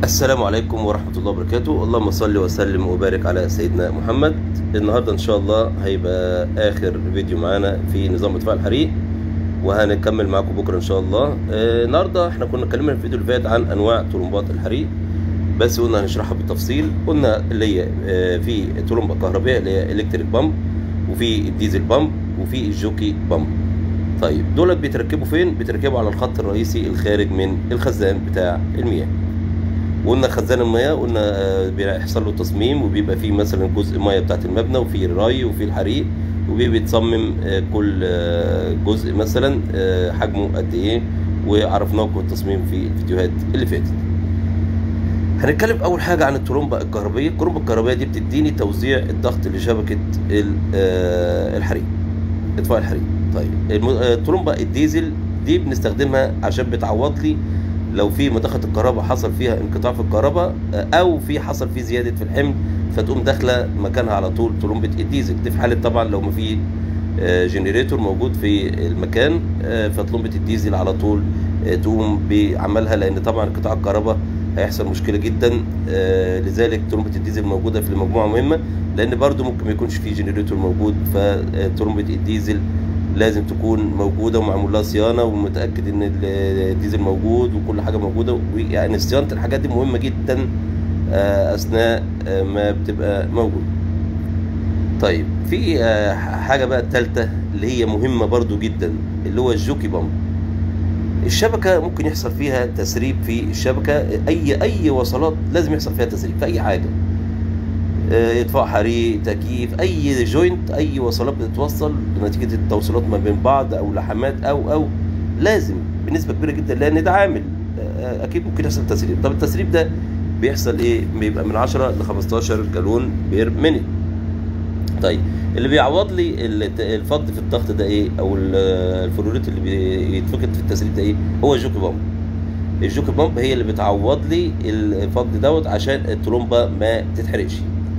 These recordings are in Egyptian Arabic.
السلام عليكم ورحمة الله وبركاته اللهم صل وسلم وبارك على سيدنا محمد النهاردة إن شاء الله هيبقى آخر فيديو معانا في نظام إطفاء الحريق وهنكمل معاكم بكرة إن شاء الله آه، النهاردة إحنا كنا اتكلمنا في الفيديو اللي فات عن أنواع طرمبات الحريق بس قلنا هنشرحها بالتفصيل قلنا اللي هي آه، في طرمبة كهربائية اللي هي إلكتريك بامب وفي الديزل بامب وفي الجوكي بامب طيب دولت بيتركبوا فين؟ بيتركبوا على الخط الرئيسي الخارج من الخزان بتاع المياه وقلنا خزان المياه قلنا آه، بيحصل له تصميم وبيبقى فيه مثلا جزء ميه بتاعت المبنى وفيه الري وفيه الحريق وبيتصمم آه، كل آه، جزء مثلا آه، حجمه قد ايه وعرفناكم التصميم في الفيديوهات اللي فاتت هنتكلم اول حاجه عن الترومبه الكهربائيه الترومبه الكهربائيه دي بتديني توزيع الضغط لشبكه ال- آه، الحريق اطفاء الحريق طيب الم- آه، الترومبه الديزل دي بنستخدمها عشان بتعوض لي لو في مضخه الكهرباء حصل فيها انقطاع في الكهرباء آه، او في حصل فيه زياده في الحمل فتقوم داخله مكانها على طول ترومبه الديزل دي في حاله طبعا لو ما في آه، جنريتور موجود في المكان آه، فترومبه الديزل على طول آه، تقوم بعملها لان طبعا انقطاع الكهرباء هيحصل مشكله جدا آه، لذلك ترومبه الديزل موجوده في المجموعه مهمه لان برضو ممكن ما يكونش في جنريتور موجود فترومبه الديزل لازم تكون موجوده ومعمول لها صيانه ومتاكد ان ال- الديزل موجود وكل حاجه موجوده ويعني صيانه الحاجات دي مهمه جدا آه، اثناء آه، ما بتبقى موجوده طيب في آه، حاجه بقى الثالثه اللي هي مهمه برضو جدا اللي هو الجوكي بامب الشبكه ممكن يحصل فيها تسريب في الشبكه اي اي وصلات لازم يحصل فيها تسريب في اي حاجه آه، اطفاء حريق تكييف اي جوينت اي وصلات بتتوصل نتيجه التوصيلات ما بين بعض او لحمات او او لازم بنسبه كبيره جدا لان ده عامل آه، اكيد ممكن يحصل تسريب طب التسريب ده بيحصل ايه بيبقى من 10 ل 15 جالون بير مينيت طيب اللي بيعوض لي الت- الفقد في الضغط ده ايه او ال- الفلوريت اللي بيتفقد في التسريب ده ايه هو الجوكي بامب الجوكي بامب هي اللي بتعوض لي الفقد دوت عشان الترومبه ما تتحرقش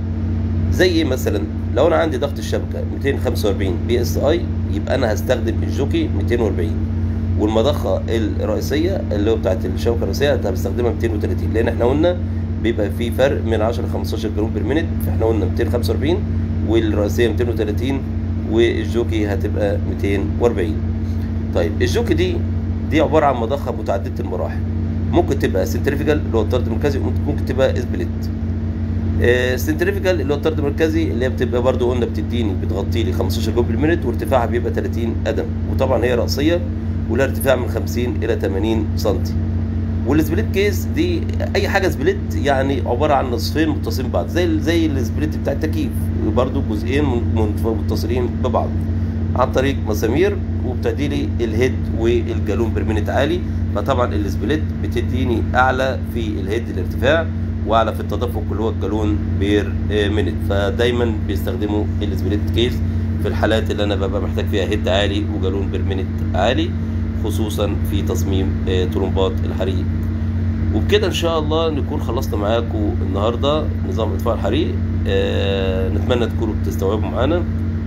زي ايه مثلا لو انا عندي ضغط الشبكه 245 بي اس اي يبقى انا هستخدم الجوكي 240 والمضخه الرئيسيه اللي هو بتاعت الشبكه الرئيسيه هستخدمها 230 لان احنا قلنا بيبقى في فرق من 10 ل 15 جرام بير مينيت فاحنا قلنا 245 والرئيسيه 230 والجوكي هتبقى 240 طيب الجوكي دي دي عباره عن مضخه متعدده المراحل ممكن تبقى سنتريفيجال اللي هو الطرد المركزي ممكن تبقى اسبليت سنتريفيكال اللي هو الطرد المركزي اللي هي بتبقى برضو قلنا بتديني بتغطي لي 15 جول بالمينت وارتفاعها بيبقى 30 قدم وطبعا هي راسيه ولها ارتفاع من 50 الى 80 سم والسبليت كيس دي اي حاجه سبليت يعني عباره عن نصفين متصلين ببعض زي زي السبليت بتاع التكييف برضو جزئين من- متصلين ببعض عن طريق مسامير وبتدي لي الهيد والجالون برمينت عالي فطبعا السبليت بتديني اعلى في الهيد الارتفاع واعلى في التدفق اللي هو الجالون بير آه، مينت فدايما بيستخدموا السبليت كيس في الحالات اللي انا ببقى محتاج فيها هيد عالي وجالون بير مينت عالي خصوصا في تصميم آه، طرمبات الحريق وبكده ان شاء الله نكون خلصنا معاكم النهارده نظام اطفاء الحريق آه، نتمنى تكونوا بتستوعبوا معانا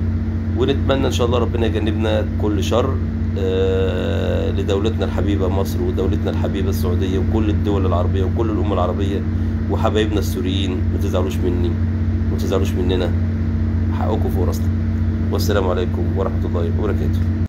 ونتمنى ان شاء الله ربنا يجنبنا كل شر آه، لدولتنا الحبيبه مصر ودولتنا الحبيبه السعوديه وكل الدول العربيه وكل الامه العربيه وحبايبنا السوريين ما تزعلوش مني وما تزعلوش مننا حقكم فوق راسنا والسلام عليكم ورحمه الله وبركاته